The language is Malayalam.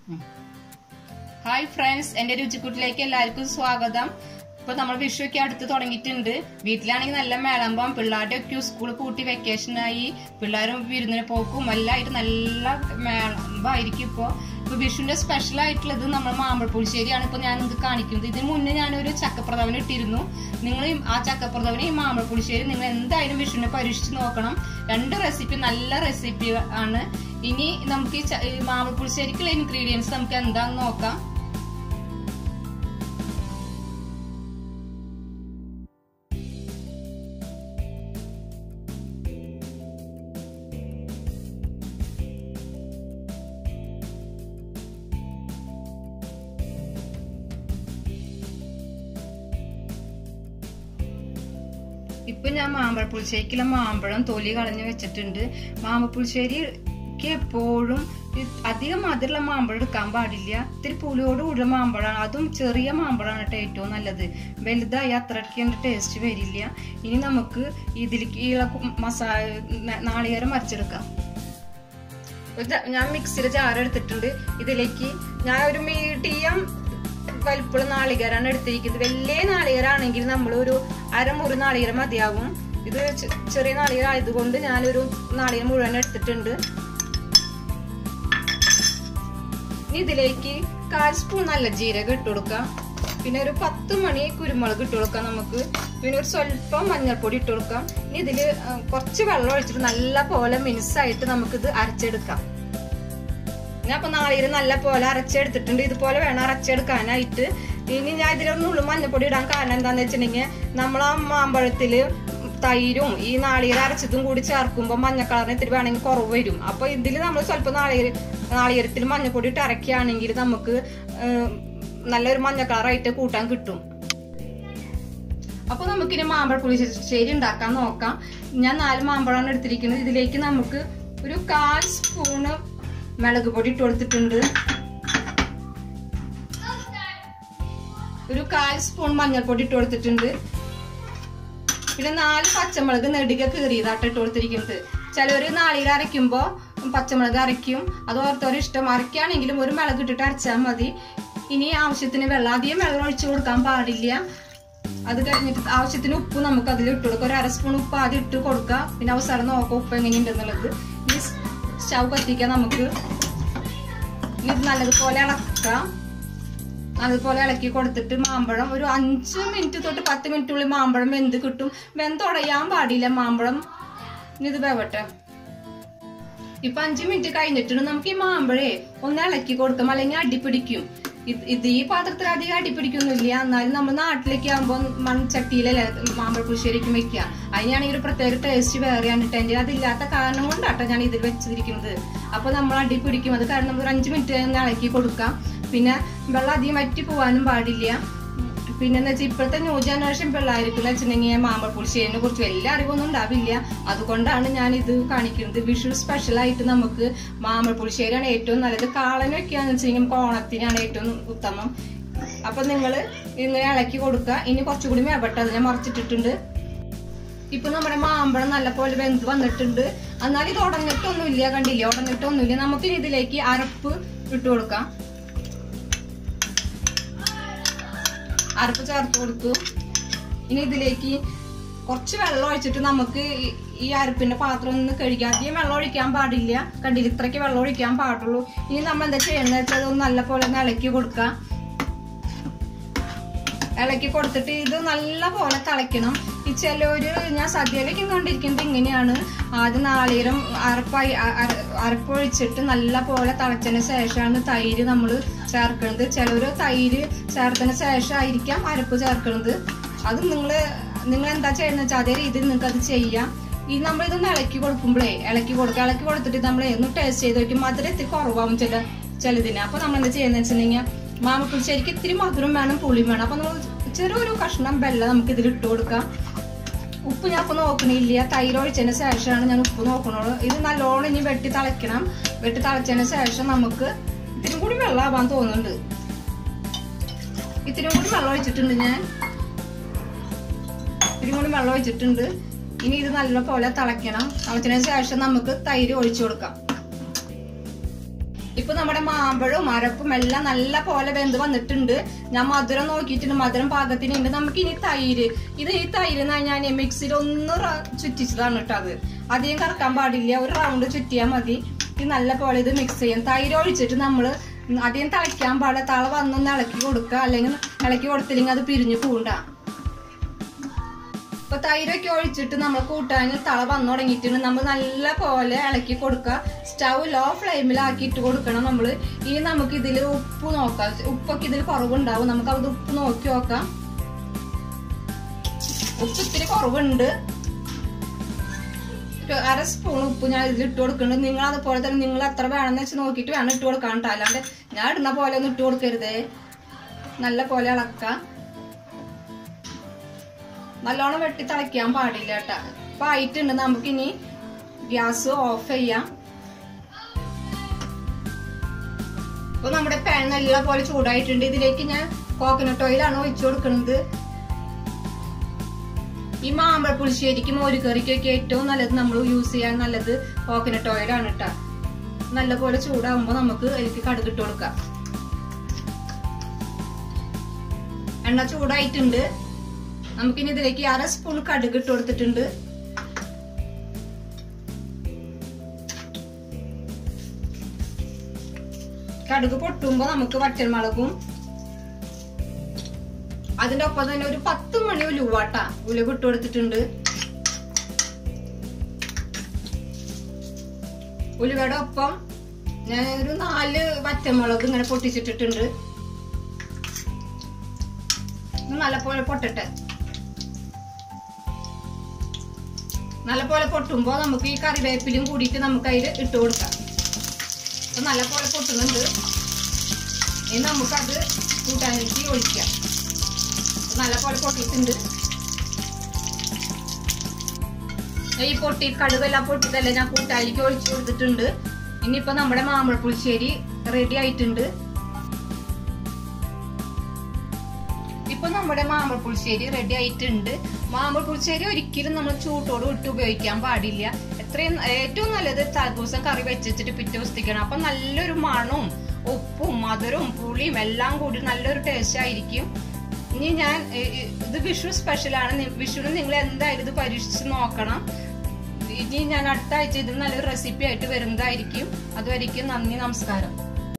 ഹായ് ഫ്രണ്ട്സ് എന്റെ രുചിക്കൂട്ടിലേക്ക് എല്ലാവർക്കും സ്വാഗതം ഇപ്പൊ നമ്മൾ വിഷു ഒക്കെ അടുത്ത് തുടങ്ങിയിട്ടുണ്ട് വീട്ടിലാണെങ്കിൽ നല്ല മേളമ്പം പിള്ളേരുടെ ഒക്കെ സ്കൂൾ കൂട്ടി വെക്കേഷനായി പിള്ളേരും വിരുന്നിന് പോക്കും എല്ലാം ആയിട്ട് നല്ല മേളമ്പായിരിക്കും ഇപ്പൊ ഇപ്പൊ വിഷുവിന്റെ സ്പെഷ്യൽ ആയിട്ടുള്ളത് നമ്മൾ മാമ്പഴ പുളിശ്ശേരിയാണ് ഇപ്പൊ ഞാൻ നിങ്ങൾക്ക് കാണിക്കുന്നത് ഇതിന് മുന്നേ ഞാനൊരു ചക്കപ്രഥവൻ ഇട്ടിരുന്നു നിങ്ങൾ ഈ- ആ ചക്കപ്രഥവന് ഈ മാമ്പഴ പുളിശ്ശേരി നിങ്ങൾ എന്തായാലും വിഷുവിനെ പരീക്ഷിച്ച് നോക്കണം രണ്ട് റെസിപ്പി നല്ല റെസിപ്പി ആണ് ഇനി നമുക്ക് ഈ ച- ഈ മാമ്പഴ പുളിശ്ശേരിക്കുള്ള ഇൻഗ്രീഡിയൻസ് നമുക്ക് എന്താന്ന് നോക്കാം ഇപ്പൊ ഞാൻ മാമ്പഴപ്പുളിശ്ശേരിക്കുള്ള മാമ്പഴം തൊലി കളഞ്ഞു വെച്ചിട്ടുണ്ട് മാമ്പഴപ്പുളിശ്ശേരിക്ക് എപ്പോഴും ഈ അധികം മധുരമുള്ള മാമ്പഴം എടുക്കാൻ പാടില്ല ഇത്തിരി പുളിയോട് കൂടിയ മാമ്പഴമാണ് അതും ചെറിയ മാമ്പഴമാണ് കേട്ടോ ഏറ്റവും നല്ലത് വലുതായി അത്രയ്ക്ക് ടേസ്റ്റ് വരില്ല ഇനി നമുക്ക് ഇതിലേക്ക് ഈ മസാല നാളികേരം മറിച്ചെടുക്കാം ഒരു ജ- ഞാൻ മിക്സിയുടെ ജാർ എടുത്തിട്ടുണ്ട് ഇതിലേക്ക് ഞാൻ ഒരു മീഡിയം വലിപ്പുള്ള നാളികേരാണ് എടുത്തിരിക്കുന്നത് വലിയ നാളികേരാണെങ്കിൽ നമ്മൾ ഒരു അരമുറി നാളികേരം മതിയാകും ഇത് ചെ- ചെറിയ നാളികേരം ആയതുകൊണ്ട് ഞാനൊരു നാളികേരം മുഴുവൻ എടുത്തിട്ടുണ്ട് ഇനി ഇതിലേക്ക് കാൽ സ്പൂൺ നല്ല ജീരകം ഇട്ട് കൊടുക്കാം പിന്നെ ഒരു പത്ത് മണി കുരുമുളക് ഇട്ട് കൊടുക്കാം നമുക്ക് പിന്നെ ഒരു സ്വല്പം മഞ്ഞൾപ്പൊടി ഇട്ട് കൊടുക്കാം ഇനി ഇതില് ആ, കുറച്ച് വെള്ളം ഒഴിച്ചിട്ട് നല്ല പോലെ മിനുസായിട്ട് നമുക്കിത് അരച്ചെടുക്കാം ഞാൻ അപ്പൊ നാളീര് നല്ല പോലെ അരച്ചെടുത്തിട്ടുണ്ട് ഇതുപോലെ വേണം അരച്ചെടുക്കാനായിട്ട് ഇനി ഞാൻ ഇതിലൊന്നും ഉള്ളു മഞ്ഞപ്പൊടി ഇടാൻ കാരണം എന്താന്ന് വെച്ചിട്ടുണ്ടെങ്കിൽ നമ്മൾ ആ മാമ്പഴത്തില് തൈരും ഈ നാളികേരം അരച്ചതും കൂടി ചേർക്കുമ്പോൾ മഞ്ഞ കളറിന് ഇത്തിരി വേണമെങ്കിൽ കുറവ് വരും അപ്പൊ ഇതിൽ നമ്മൾ സ്വല്പം നാളികേര നാളികേരത്തിൽ മഞ്ഞപ്പൊടി ഇട്ട് അരക്കുകയാണെങ്കിൽ നമുക്ക് ഏഹ്, നല്ലൊരു മഞ്ഞ കളറായിട്ട് കൂട്ടാൻ കിട്ടും അപ്പൊ നമുക്കിനി മാമ്പഴ പുളിശ്ശേരി ഉണ്ടാക്കാൻ നോക്കാം ഞാൻ നാല് മാമ്പഴമാണ് എടുത്തിരിക്കുന്നത് ഇതിലേക്ക് നമുക്ക് ഒരു കാൽ സ്പൂണ് മുളക് പൊടി ഇട്ട് കൊടുത്തിട്ടുണ്ട് ഒരു കാൽ സ്പൂൺ മഞ്ഞൾപ്പൊടി ഇട്ട് കൊടുത്തിട്ടുണ്ട് പിന്നെ നാല് പച്ചമുളക് നെടുക കീറിയതാട്ട് ഇട്ട് കൊടുത്തിരിക്കുന്നത് ചിലവര് നാളികേരം അരയ്ക്കുമ്പോ പച്ചമുളക് അരയ്ക്കും അത് ഓർത്തോരും ഇഷ്ടം അരയ്ക്കുകയാണെങ്കിലും ഒരു മുളക് ഇട്ടിട്ട് അരച്ചാൽ മതി ഇനി ആവശ്യത്തിന് വെള്ളം അധികം വെള്ളം ഒഴിച്ചു കൊടുക്കാൻ പാടില്ല അത് കഴിഞ്ഞിട്ട് ആവശ്യത്തിന് ഉപ്പ് നമുക്ക് അതിൽ ഇട്ട് കൊടുക്കാം ഒരു അര സ്പൂൺ ഉപ്പ് ആദ്യം ഇട്ട് കൊടുക്കുക പിന്നെ അവസാനം നോക്കാം ഉപ്പ് എങ്ങനെയുണ്ടെന്നുള്ളത് ഇനി സ്റ്റൗ കത്തിക്കാൻ നമുക്ക് ഇനി ഇത് നല്ലതുപോലെ ഇളക്കാം അതുപോലെ ഇളക്കി കൊടുത്തിട്ട് മാമ്പഴം ഒരു അഞ്ച് മിനിറ്റ് തൊട്ട് പത്ത് മിനിറ്റുള്ളിൽ മാമ്പഴം വെന്ത് കിട്ടും വെന്തുടയാൻ പാടില്ല മാമ്പഴം ഇനി ഇത് വേവട്ടെ ഇപ്പൊ അഞ്ചു മിനിറ്റ് കഴിഞ്ഞിട്ടുണ്ട് നമുക്ക് ഈ മാമ്പഴേ ഒന്ന് ഇളക്കി കൊടുക്കാം അല്ലെങ്കിൽ അടിപ്പിടിക്കും ഇത് ഇത് ഈ പാത്രത്തിൽ അധികം അടിപ്പിടിക്കൊന്നുമില്ല എന്നാലും നമ്മൾ നാട്ടിലേക്ക് ആകുമ്പോൾ മൺചട്ടിയിലല്ലേ മാമ്പഴ പുളിശ്ശേരിക്കും വെക്കുക അതിനാണെങ്കിൽ ഒരു പ്രത്യേക ടേസ്റ്റ് വേറെയാണ് കേട്ടോ എൻ്റെ അതില്ലാത്ത കാരണം കൊണ്ടാട്ടോ ഞാൻ ഇതിൽ വെച്ചിരിക്കുന്നത് അപ്പൊ നമ്മൾ അടിപ്പിടിക്കും അത് കാരണം നമ്മൾ ഒരു അഞ്ചു മിനിറ്റ് ഒന്ന് ഇളക്കി കൊടുക്കാം പിന്നെ വെള്ളം അധികം വറ്റി പോകാനും പാടില്ല പിന്നെ എന്താ വെച്ചാൽ ഇപ്പോഴത്തെ ന്യൂ ജനറേഷൻ പിള്ളേർക്ക് എന്ന് വെച്ചിട്ടുണ്ടെങ്കിൽ മാമ്പഴ പുളിശ്ശേരിനെ കുറിച്ച് വലിയ അറിവൊന്നും ഉണ്ടാവില്ല അതുകൊണ്ടാണ് ഞാൻ ഇത് കാണിക്കുന്നത് വിഷു സ്പെഷ്യൽ ആയിട്ട് നമുക്ക് മാമ്പഴ പുളിശ്ശേരിയാണ് ഏറ്റവും നല്ലത് കാളനൊക്കെയാന്ന് വെച്ചിട്ടുണ്ടെങ്കിൽ നമുക്ക് ഓണത്തിനാണ് ഏറ്റവും ഉത്തമം അപ്പൊ നിങ്ങൾ ഇങ്ങനെ ഇളക്കി കൊടുക്കുക ഇനി കുറച്ചുകൂടി മേവട്ടെ അത് ഞാൻ മറിച്ചിട്ടിട്ടുണ്ട് ഇപ്പൊ നമ്മുടെ മാമ്പഴം നല്ലപോലെ വെന്ത് വന്നിട്ടുണ്ട് എന്നാൽ ഇത് ഉടഞ്ഞിട്ടൊന്നുമില്ല കണ്ടില്ല ഉടഞ്ഞിട്ടൊന്നുമില്ല നമുക്ക് ഇനി ഇതിലേക്ക് അരപ്പ് ഇട്ട് കൊടുക്കാം അരപ്പ് ചേർത്ത് കൊടുത്തു ഇനി ഇതിലേക്ക് കുറച്ച് വെള്ളം ഒഴിച്ചിട്ട് നമുക്ക് ഈ- ഈ അരപ്പിന്റെ പാത്രം ഒന്ന് കഴുകി അധികം വെള്ളം ഒഴിക്കാൻ പാടില്ല കണ്ടില്ല ഇത്രയ്ക്ക് വെള്ളം ഒഴിക്കാൻ പാടുള്ളൂ ഇനി നമ്മൾ എന്താ ചെയ്യേണ്ടത് വെച്ചാൽ അതൊന്ന് നല്ല പോലെ ഒന്ന് ഇളക്കി കൊടുക്കാം ഇളക്കി കൊടുത്തിട്ട് ഇത് നല്ല പോലെ തിളയ്ക്കണം ഈ ചിലവര് ഞാൻ സദ്യയിലേക്ക് കണ്ടിരിക്കുന്നത് ഇങ്ങനെയാണ് ആദ്യം നാളീരം അരപ്പായി അ- അര- അരപ്പൊഴിച്ചിട്ട് നല്ല പോലെ തിളച്ചതിന് ശേഷമാണ് തൈര് നമ്മൾ ചേർക്കുന്നത് ചിലവര് തൈര് ചേർത്തതിന് ശേഷമായിരിക്കാം അരപ്പ് ചേർക്കുന്നത് അത് നിങ്ങൾ നിങ്ങൾ എന്താ ചെയ്യുന്നത് വെച്ചാൽ അതേ രീതിയിൽ നിങ്ങൾക്ക് അത് ചെയ്യാം ഈ നമ്മൾ ഇതൊന്ന് ഇളക്കി കൊടുക്കുമ്പോഴേ ഇളക്കി കൊടുക്കുക ഇളക്കി കൊടുത്തിട്ട് നമ്മൾ ഒന്ന് ടേസ്റ്റ് ചെയ്ത് നോക്കും മധുരം ഇത്തിരി കുറവാകും ചില ചിലതിന് അപ്പൊ നമ്മൾ എന്താ ചെയ്യുന്നത് വെച്ചിട്ടുണ്ടെങ്കിൽ മാമക്കുൾ ശരിക്കും ഇത്തിരി മധുരം വേണം പുളിയും വേണം അപ്പൊ നമ്മൾ ചെറിയൊരു കഷ്ണം വെള്ളം നമുക്ക് ഇതിൽ ഇട്ട് കൊടുക്കാം ഉപ്പ് ഞാൻ ഇപ്പൊ നോക്കണില്ല തൈര് ഒഴിച്ചതിന് ശേഷമാണ് ഞാൻ ഉപ്പ് നോക്കണുള്ളൂ ഇത് നല്ലോണം ഇനി വെട്ടി തിളയ്ക്കണം വെട്ടി തിളച്ചതിന് ശേഷം നമുക്ക് ഇത്തിരി കൂടി വെള്ളമാവാൻ തോന്നുന്നുണ്ട് ഇത്തിരി കൂടി വെള്ളം ഒഴിച്ചിട്ടുണ്ട് ഞാൻ ഇത്തിരി കൂടി വെള്ളം ഒഴിച്ചിട്ടുണ്ട് ഇനി ഇത് നല്ല പോലെ തിളയ്ക്കണം തിളച്ചതിന് ശേഷം നമുക്ക് തൈര് ഒഴിച്ചു കൊടുക്കാം ഇപ്പൊ നമ്മുടെ മാമ്പഴവും അരപ്പും എല്ലാം നല്ല പോലെ വെന്ത് വന്നിട്ടുണ്ട് ഞാൻ മധുരം നോക്കിയിട്ടുണ്ട് മധുരം പാകത്തിനുണ്ട് നമുക്ക് ഇനി തൈര് ഇത് ഈ തൈര് ഞാൻ മിക്സിയിൽ ഒന്ന് റ- ചുറ്റിച്ചതാണ് കേട്ടോ അത് അധികം കറക്കാൻ പാടില്ല ഒരു റൗണ്ട് ചുറ്റിയാൽ മതി ഇത് നല്ല പോലെ ഇത് മിക്സ് ചെയ്യാം തൈര് ഒഴിച്ചിട്ട് നമ്മള് അധികം തിളയ്ക്കാൻ പാടില്ല തള വന്നൊന്ന് ഇളക്കി കൊടുക്കുക അല്ലെങ്കിൽ ഇളക്കി കൊടുത്തില്ലെങ്കിൽ അത് പിരിഞ്ഞു പൂണ്ട ഇപ്പൊ തൈരൊക്കെ ഒഴിച്ചിട്ട് നമ്മൾ കൂട്ടാനിൽ തള വന്നു തുടങ്ങിയിട്ടുണ്ട് നമ്മൾ നല്ല പോലെ ഇളക്കി കൊടുക്കുക സ്റ്റൗ ലോ ഫ്ലെയിമിലാക്കിയിട്ട് കൊടുക്കണം നമ്മൾ ഇനി നമുക്ക് ഇതിൽ ഉപ്പ് നോക്കാം ഉപ്പൊക്കെ ഇതിൽ കുറവുണ്ടാവും നമുക്ക് അത് ഉപ്പ് നോക്കി നോക്കാം ഉപ്പ് ഇത്തിരി കുറവുണ്ട് ഒരു അര സ്പൂൺ ഉപ്പ് ഞാൻ ഇതിൽ ഇട്ട് കൊടുക്കുന്നുണ്ട് നിങ്ങൾ അതുപോലെ തന്നെ നിങ്ങൾ എത്ര വേണമെന്ന് വെച്ച് നോക്കിയിട്ട് വേണം ഇട്ട് കൊടുക്കാൻ കേട്ടോ അല്ലാണ്ട് ഞാൻ ഇടുന്ന പോലെ ഒന്നും ഇട്ട് കൊടുക്കരുതേ നല്ല പോലെ ഇളക്കാം നല്ലോണം വെട്ടി തിളയ്ക്കാൻ പാടില്ല കേട്ടാ അപ്പൊ ആയിട്ടുണ്ട് നമുക്കിനി ഗ്യാസ് ഓഫ് ചെയ്യാം ഇപ്പൊ നമ്മുടെ പാൻ നല്ല പോലെ ചൂടായിട്ടുണ്ട് ഇതിലേക്ക് ഞാൻ കോക്കനട്ട് ഓയിലാണ് ഒഴിച്ചു കൊടുക്കുന്നത് ഈ മാമ്പഴ പുളിശ്ശേരിക്ക് മോര് കറിക്കൊക്കെ ഏറ്റവും നല്ലത് നമ്മൾ യൂസ് ചെയ്യാൻ നല്ലത് കോക്കനട്ട് ഓയിലാണ് കേട്ടാ നല്ല പോലെ ചൂടാവുമ്പോ നമുക്ക് അതിലേക്ക് കടുക് ഇട്ട് കൊടുക്കാം എണ്ണ ചൂടായിട്ടുണ്ട് നമുക്കിനി ഇതിലേക്ക് അര സ്പൂൺ കടുക് ഇട്ട് കൊടുത്തിട്ടുണ്ട് കടുക് പൊട്ടുമ്പോ നമുക്ക് വറ്റൽമുളകും അതിന്റെ ഒപ്പം തന്നെ ഒരു പത്ത് മണി ഉലുവാട്ട ഉലുവ ഇട്ട് കൊടുത്തിട്ടുണ്ട് ഉലുവയുടെ ഒപ്പം ഞാൻ ഒരു നാല് വറ്റൽമുളക് ഇങ്ങനെ പൊട്ടിച്ചിട്ടിട്ടുണ്ട് ഇത് നല്ലപോലെ പൊട്ടട്ടെ നല്ലപോലെ പൊട്ടുമ്പോ നമുക്ക് ഈ കറിവേപ്പിലും കൂടിയിട്ട് നമുക്ക് അതിൽ ഇട്ട് കൊടുക്കാം അപ്പൊ നല്ലപോലെ പൊട്ടുന്നുണ്ട് ഇനി നമുക്കത് കൂട്ടാനിലേക്ക് ഒഴിക്കാം അപ്പൊ നല്ലപോലെ പൊട്ടിയിട്ടുണ്ട് ഈ പൊട്ടി കടുകെല്ലാം പൊട്ടിയതല്ല ഞാൻ കൂട്ടാനിലേക്ക് ഒഴിച്ചു കൊടുത്തിട്ടുണ്ട് ഇനിയിപ്പോ നമ്മുടെ മാമ്പഴ പുളിശ്ശേരി റെഡി ആയിട്ടുണ്ട് ഇപ്പൊ നമ്മുടെ മാമ്പഴ പുളിശ്ശേരി റെഡി ആയിട്ടുണ്ട് മാമ്പഴ പുളിശ്ശേരി ഒരിക്കലും നമ്മൾ ചൂട്ടോട് വിട്ട് ഉപയോഗിക്കാൻ പാടില്ല എത്രയും ഏറ്റവും നല്ലത് തലേദിവസം കറി വെച്ചിട്ട് പിറ്റേ ദിവസത്തേക്കാണ് അപ്പൊ നല്ലൊരു മണവും ഉപ്പും മധുരവും പുളിയും എല്ലാം കൂടി നല്ലൊരു ടേസ്റ്റ് ആയിരിക്കും ഇനി ഞാൻ ഏ, ഏ, ഇത് വിഷു സ്പെഷ്യലാണ് വിഷുവിന് നിങ്ങൾ എന്തായാലും ഇത് പരീക്ഷിച്ച് നോക്കണം ഇനി ഞാൻ അടുത്ത ആഴ്ച ഇത് നല്ലൊരു റെസിപ്പി ആയിട്ട് വരുന്നതായിരിക്കും അതുവരെയ്ക്കും നന്ദി നമസ്കാരം